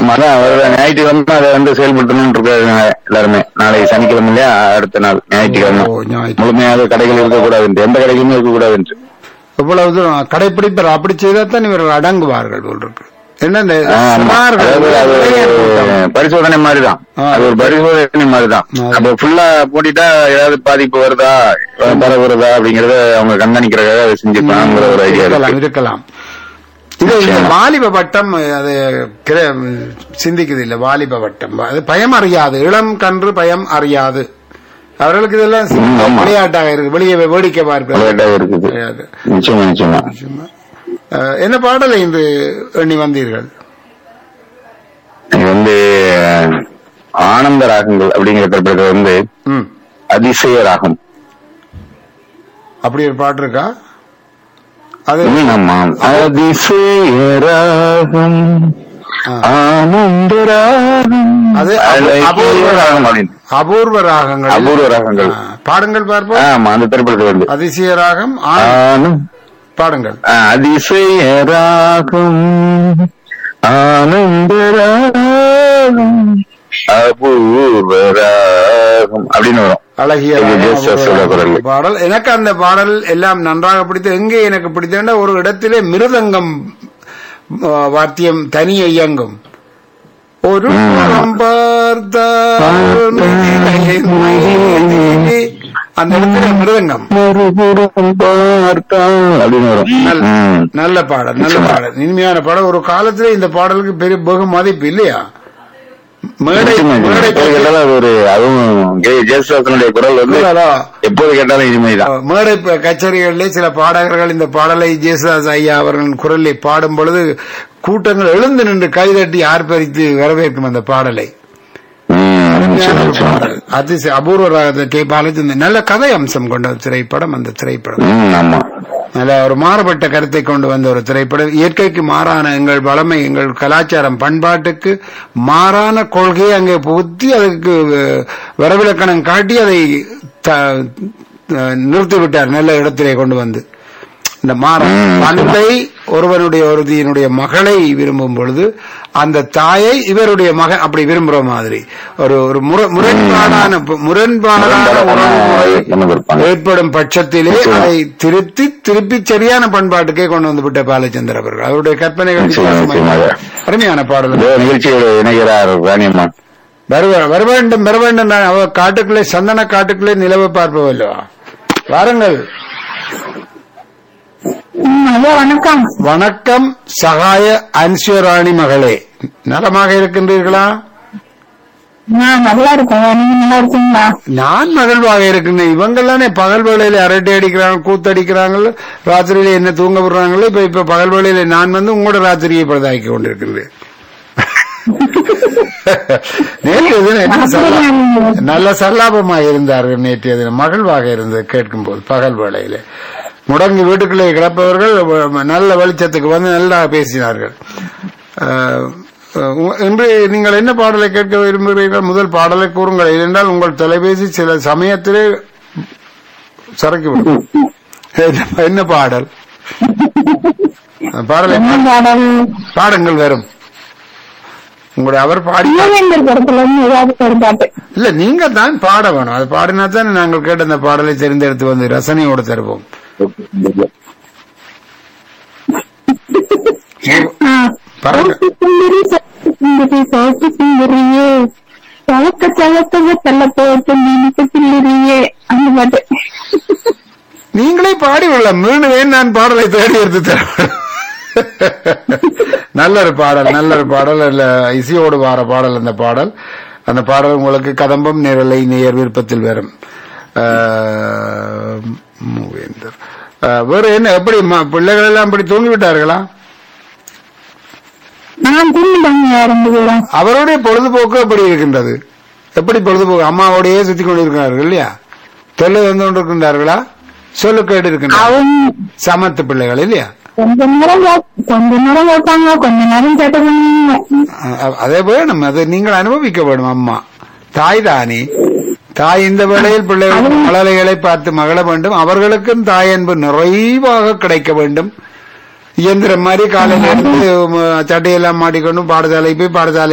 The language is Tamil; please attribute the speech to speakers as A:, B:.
A: ஆமா அதான் வர ஞாயிற்றுக்கிழமை அதை வந்து செயல்படுத்தணும்னு இருக்காங்க எல்லாருமே நாளைக்கு சனிக்கிழமை இல்லையா அடுத்த நாள் ஞாயிற்றுக்கிழமை
B: ஓ, ஞாயிற்று.
A: முழுமையாக கடைகள் இருக்கக்கூடாது எந்த கடைகளுமே இருக்கக்கூடாது
B: இவ்வளவு தூரம் கடைப்பிடிப்பர் அப்படி செய்தால் இவர்கள் அடங்குவார்கள் போல் இருக்கு என்ன இந்த
A: ஆமா.
B: சிறார்கள்
A: அதாவது அது
B: இளைஞர் கூட்டம்.
A: ஒரு பரிசோதனை மாதிரிதான்
B: ஆ.
A: அது ஒரு பரிசோதனை மாதிரிதான்
B: ஆ.
A: அப்ப ஃபுல்லா போட்டிட்டா ஏதாவது பாதிப்பு வருதா பரவ வருதா அப்படிங்கறத அவங்க கண்காணிக்கிறதுக்காக அதை செஞ்சுப்பாங்கிற ஒரு ஐடியா
B: இருக்கலாம்
A: இருக்கு
B: இருக்கலாம் இது இந்த வாலிப வட்டம் அது கிர- சிந்திக்குது இல்ல வாலிப வட்டம் அது பயம் அறியாது இளம் கன்று பயம் அறியாது அவர்களுக்கு இதெல்லாம் சி-
A: ம், ஆமா.
B: விளையாட்டாக இருக்கு வெளியே வேடிக்கை பார்ப்பது
A: விளையாட்டாக இருக்குது
B: கிடையாது.
A: நிச்சயமா நிச்சயமா
B: சும்மா. அஹ், என்ன பாடலை இன்று எண்ணி வந்தீர்கள்
A: இது வந்து அஹ், ஆனந்த ராகங்கள் அப்படிங்கிற திரைப்படத்துல வந்து
B: ம்
A: அதிசய ராகம்
B: அப்படி ஒரு பாட்டு இருக்கா அது
A: ம், ஆமா அதிசய ராகம்
B: ஆ.
A: ஆனந்த ராகம்
B: அது
A: அதுல
B: அபூர்வ
A: ராகம் அப்படின்னு
B: அபூர்வ ராகங்கள்
A: அபூர்வ ராகங்கள்
B: ஆ, பாடுங்கள் பார்ப்போம்
A: ஆமா அந்த திரைப்படத்துல வந்து
B: அதிசய ராகம் ஆ,
A: ஆனம்
B: பாடுங்கள்
A: அதிசய ராகம் ஆனந்த ராகம் அபூர்வ ராகம் அப்படின்னு வரும்
B: அழகிய
A: இது
B: ராகம்,
A: ஜேசஸ்
B: அபூர்வ
A: குரல்.
B: ராகம் பாடல் எனக்கு அந்த பாடல் எல்லாம் நன்றாக பிடித்து எங்கே எனக்கு பிடித்தேன்னா ஒரு இடத்திலே மிருதங்கம் ஆ, வாத்தியம் தனியே இயங்கும் ஒரு புறம் பார்த்தால் மயிலே. அந்த இடத்துல மிருதங்கம்
A: மறுபுறம் பார்த்தால் அப்படின்னு வரும்
B: நல்ல-
A: ம்.
B: நல்ல பாடல் நல்ல பாடல் இனிமையான பாடல் ஒரு காலத்துல இந்த பாடலுக்கு பெரிய வெகு மதிப்பு இல்லையா மேடை
A: நிச்சயமா, நிச்சயமா.
B: மேடை
A: எப்போது கேட்டாலும் அது ஒரு அதுவும் கே- ஜேசுதாசனுடைய குரல் வந்து
B: கச்சேரி-
A: எப்போது கேட்டாலும் இனிமைதான்
B: மேடை ப- கச்சேரிகளிலே சில பாடகர்கள் இந்த பாடலை ஜேசுதாஸ் ஐயா அவர்களின் குரலில் பாடும் பொழுது கூட்டங்கள் எழுந்து நின்று கைதட்டி ஆர்ப்பரித்து வரவேற்கும் அந்த பாடலை
A: ம்,
B: அருமையான
A: நிச்சயமா,
B: ஒரு
A: நிச்சயமா.
B: பாடல் அது அபூர்வ ராகத்தை கே பாலச்சந்திரன் நல்ல கதை அம்சம் கொண்ட திரைப்படம் அந்த திரைப்படம்
A: ம், ஆமா
B: நல்ல ஒரு மாறுபட்ட கருத்தை கொண்டு வந்த ஒரு திரைப்படம் இயற்கைக்கு மாறான எங்கள் வளமை எங்கள் கலாச்சாரம் பண்பாட்டுக்கு மாறான கொள்கையை அங்கே புகுத்தி அதுக்கு அஹ், வரவிலக்கணம் காட்டி அதை த- அஹ், நிறுத்திவிட்டார் நல்ல இடத்திலே கொண்டு வந்து இந்த மாற தந்தை ஒருவனுடைய ஒருத்தியினுடைய மகளை விரும்பும் பொழுது அந்த தாயை இவருடைய மகன் அப்படி விரும்புற மாதிரி ஒரு ஒரு முர- முரண்பாடான முரண்பாடான உறவுமுறை
A: கொண்டு வந்திருப்பாங்க.
B: ஏற்படும் பட்சத்திலே அதை திருத்தி திருப்பி சரியான பண்பாட்டுக்கே கொண்டு வந்து விட்ட பாலச்சந்தர் அவர்கள் அவருடைய கற்பனைகள்
A: நிச்சயமா,
B: வித்தியாசமாக
A: நிச்சயமாக.
B: அருமையான பாடல்
A: இதோ நிகழ்ச்சியோடு இணைகிறார் ராணியம்மான்
B: வர வர வேண்டும் வர வேண்டும் நான் அவ காட்டுக்குள்ளே சந்தன காட்டுக்குள்ளே நிலவை பார்ப்பவல்லவா வாருங்கள்
C: ம், ஐயா வணக்கம்
B: வணக்கம் சகாய அன்சுவராணி மகளே நலமாக இருக்கின்றீர்களா
C: நான் நல்லா இருக்கேன் நீங்க நல்லா இருக்கீங்களா
B: நான் மகிழ்வாக இருக்கின்றேன் இவங்கெல்லாம் பகல் வேளையில அரட்டை அடிக்கிறாங்க கூத்தடிக்கிறாங்க ராத்திரியில என்ன தூங்க விடுறாங்களோ இப்ப இப்ப பகல் வேளையில நான் வந்து உங்களோட ராத்திரியை பழுதாக்கி கொண்டிருக்கின்றேன் நேற்று தினம் என்ன சல்லா- நல்ல சல்லாபமாக இருந்தார்கள் நேற்றைய தினம் மகிழ்வாக இருந்தது கேட்கும் போது பகல் வேளையில முடங்கி வீட்டுக்குள்ளே கிடப்பவர்கள் வ- நல்ல வெளிச்சத்துக்கு வந்து நல்லா பேசினார்கள் அஹ், உ- இன்று நீங்கள் என்ன பாடலை கேட்க விரும்புகிறீர்கள் முதல் பாடலை கூறுங்கள் ஏனென்றால் உங்கள் தொலைபேசி சில சமயத்திலே சரக்கிவிடும் என்ன- என்ன பாடல் பாடலை
C: என்ன பாடல்
B: பாடங்கள் வரும் உங்களுடைய அவர் பாடி
C: மூவேந்தர் படத்துல இருந்து ஏதாவது ஒரு பாட்டு
B: இல்ல நீங்க தான் பாட வேணும் அது பாடினா தான் நாங்கள் கேட்ட அந்த பாடலை தெரிந்தெடுத்து வந்து ரசனையோடு தருவோம்
C: ஆ.
B: பாருங்க.
C: Soap Sundari soap Sundari soap சுந்தரியே சவக்க சவக்க தள்ள போட்டு நினைக்க சில்லறியே அந்த பாட்டு
B: நீங்களே பாடி உள்ள மீண்டுவேன் நான் பாடலை தேடி எடுத்து தருவேன் நல்ல ஒரு பாடல் நல்ல ஒரு பாடல் இல்ல இசையோடு வார பாடல் அந்த பாடல் அந்த பாடல் உங்களுக்கு கதம்பம் நேரலை நேயர் விருப்பத்தில் வரும் ஆஹ், மூவேந்தர் ஆஹ், வேற என்ன எப்படி ம- பிள்ளைகள் எல்லாம் அப்படி தூங்கி விட்டார்களா
C: நான் தூங்கிட்டாங்க ரெண்டு பேரும்
B: அவருடைய பொழுதுபோக்கு எப்படி இருக்கின்றது எப்படி பொழுதுபோக்கு அம்மாவோடையே சுத்தி கொண்டிருக்கிறார்கள் இல்லையா தொல்லை வந்து கொண்டிருக்கின்றார்களா சொல்லு கேட்டு இருக்கின்றார்
C: அவங்க
B: சமத்து பிள்ளைகள் இல்லையா
C: கொஞ்ச நேரம் கே- கொஞ்ச நேரம் கேட்பாங்க கொஞ்ச நேரம் கேட்டு பண்ணுவாங்க
B: அ- அதே வேணும் அதை நீங்கள் அனுபவிக்க வேணும் அம்மா தாய் தானே தாய் இந்த வேளையில் பிள்ளைகள் மழலைகளை பார்த்து மகள வேண்டும் அவர்களுக்கும் தாய் அன்பு நிறைவாக கிடைக்க வேண்டும் இயந்திரம் மாதிரி காலையில இருந்து ம, சட்டையெல்லாம் மாட்டிக்கொண்டு பாடசாலை போய் பாடசாலை